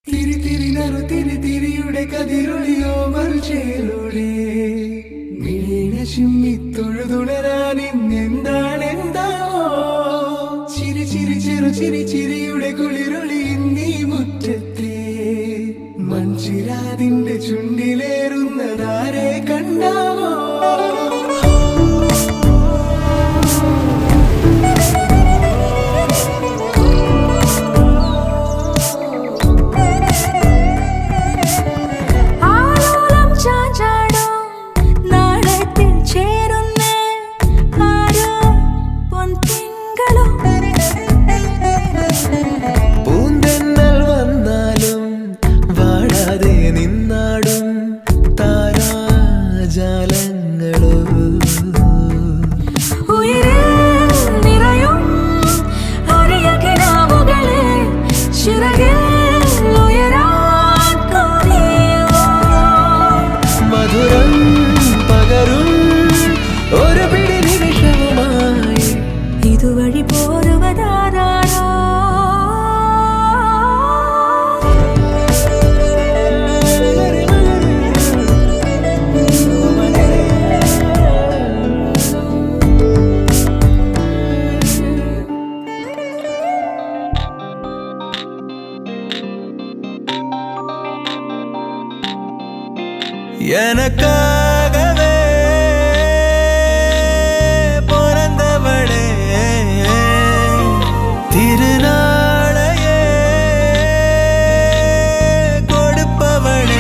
തിരി തിരി നറു തിരി തിരിയുടെ കതിരൊളിയോ മറുചേലൂടെ മിഴീണ ചിമ്മി തൊഴുതുണരാൻ ഇന്നെന്താണ് എന്താവോ ചിരി ചിരി ചെറു ചിരി ചിരിയുടെ കുളിരൊളി നീ മുറ്റത്തെ മൺചിരാതിന്റെ ചുണ്ടിലേറുന്നതാരെ കണ്ടാവോ ആലോലം ചാഞ്ചാടും നാളത്തിൽ ചേരുന്നേ ആരോ പൊൻതിങ്കളോ പൂന്തെന്നൽ വന്നാലും വാടാതെ നിന്നാടും താരാജാലങ്ങളോ ഉയരിൽ നിറയും അരിയ കിനാവുകളെ ചിറകിൽ ഉയരാൻ തോന്നിയോ മധുരം പകരും ഒരു പിടി നിമിഷവുമായി ഇതുവഴി പോരുവതാരോ எனக்காகவே பிறந்தவளே திருநாளையே கொடுப்பவளே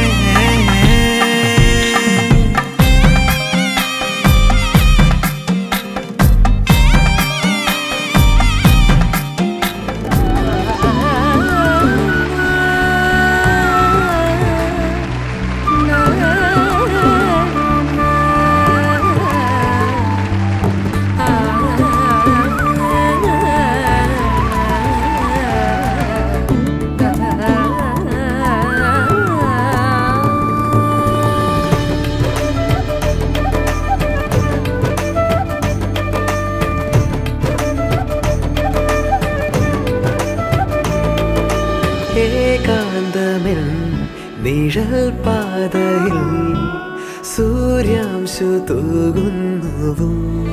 ഏകാന്തമിൽ നിഴൽ പാതയിൽ സൂര്യാംശു തൂകുന്നുവോ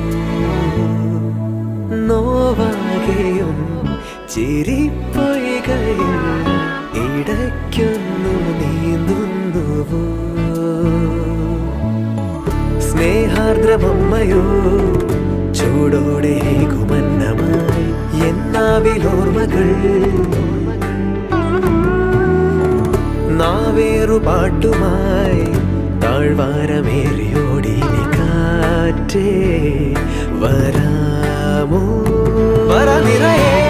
നോവാകെയും ചിരിപ്പൊയ്കയിൽ ഇടയ്ക്കൊന്നു നീന്തുന്നുവോ സ്നേഹാർദ്രമമ്മയോ ചൂടോടെ കുമന്നമായി എന്നാവിലോർമ്മകൾ നാവേറു പാട്ടുമായി താഴ്വാരമേറിയോടി നീ കാറ്റേ വരാമോ വര നിറയേ